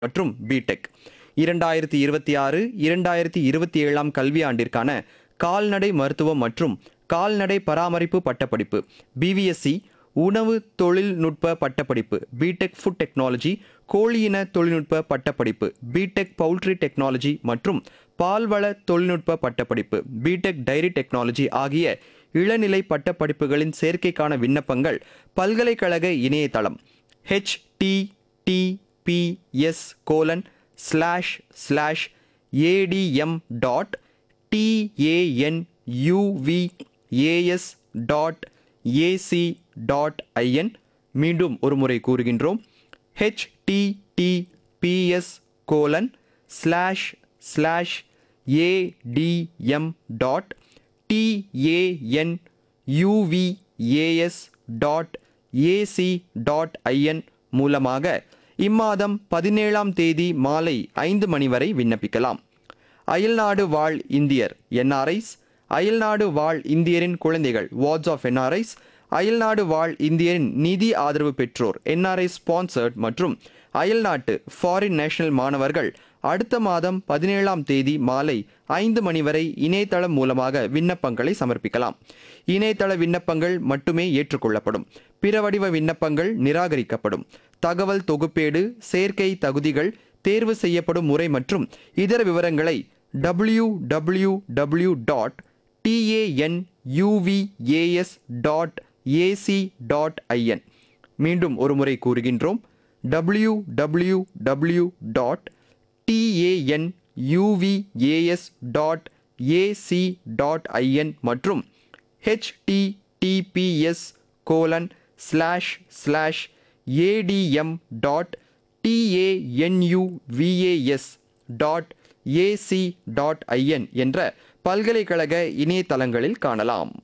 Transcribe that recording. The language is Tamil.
மற்றும் பிடெக் இரண்டாயிரத்தி இருபத்தி ஆறு இரண்டாயிரத்தி இருபத்தி ஏழாம் கல்வியாண்டிற்கான கால்நடை மருத்துவம் மற்றும் கால்நடை பராமரிப்பு பட்டப்படிப்பு பிவிஎஸ்சி உணவு தொழில்நுட்ப பட்டப்படிப்பு பிடெக் ஃபுட் டெக்னாலஜி கோழியின தொழில்நுட்ப பட்டப்படிப்பு பிடெக் பவுல்ட்ரி டெக்னாலஜி மற்றும் பால்வள தொழில்நுட்ப பட்டப்படிப்பு பிடெக் டைரி டெக்னாலஜி ஆகிய இளநிலை பட்டப்படிப்புகளின் சேர்க்கைக்கான விண்ணப்பங்கள் பல்கலைக்கழக இணையதளம் https colon slash slash ADM dot TANUVAS dot AC dot IN மீண்டும் ஒரு முறை கூறுகின்றோம் https colon slash slash ADM dot TANUVAS dot AC dot IN மூலமாக இம்மாதம் பதினேழாம் தேதி மாலை ஐந்து மணி வரை விண்ணப்பிக்கலாம் அயல்நாடு வாழ் இந்தியர் என்ஆர்ஐஸ் அயல்நாடு வாழ் இந்தியரின் குழந்தைகள் வார்ட்ஸ் ஆஃப் என்ஆர்ஐஸ் அயல்நாடு வாழ் இந்தியரின் நிதி ஆதரவு பெற்றோர் என்ஆர்ஐ ஸ்பான்சர்ட் மற்றும் அயல்நாட்டு ஃபாரின் நேஷனல் மாணவர்கள் அடுத்த மாதம் பதினேழாம் தேதி மாலை ஐந்து மணி வரை இணையதளம் மூலமாக விண்ணப்பங்களை சமர்ப்பிக்கலாம் இணையதள விண்ணப்பங்கள் மட்டுமே ஏற்றுக்கொள்ளப்படும் பிற வடிவ விண்ணப்பங்கள் நிராகரிக்கப்படும் தகவல் தொகுப்பேடு சேர்க்கை தகுதிகள் தேர்வு செய்யப்படும் முறை மற்றும் இதர விவரங்களை W W W dot TANUVAS dot AC dot IN மீண்டும் ஒரு முறை கூறுகின்றோம் W W W dot TANUVAS dot AC dot IN மற்றும் HTTPS colon slash slash ADM dot TANUVAS dot AC dot IN என்ற பல்கலைக்கழக இணையதளங்களில் காணலாம்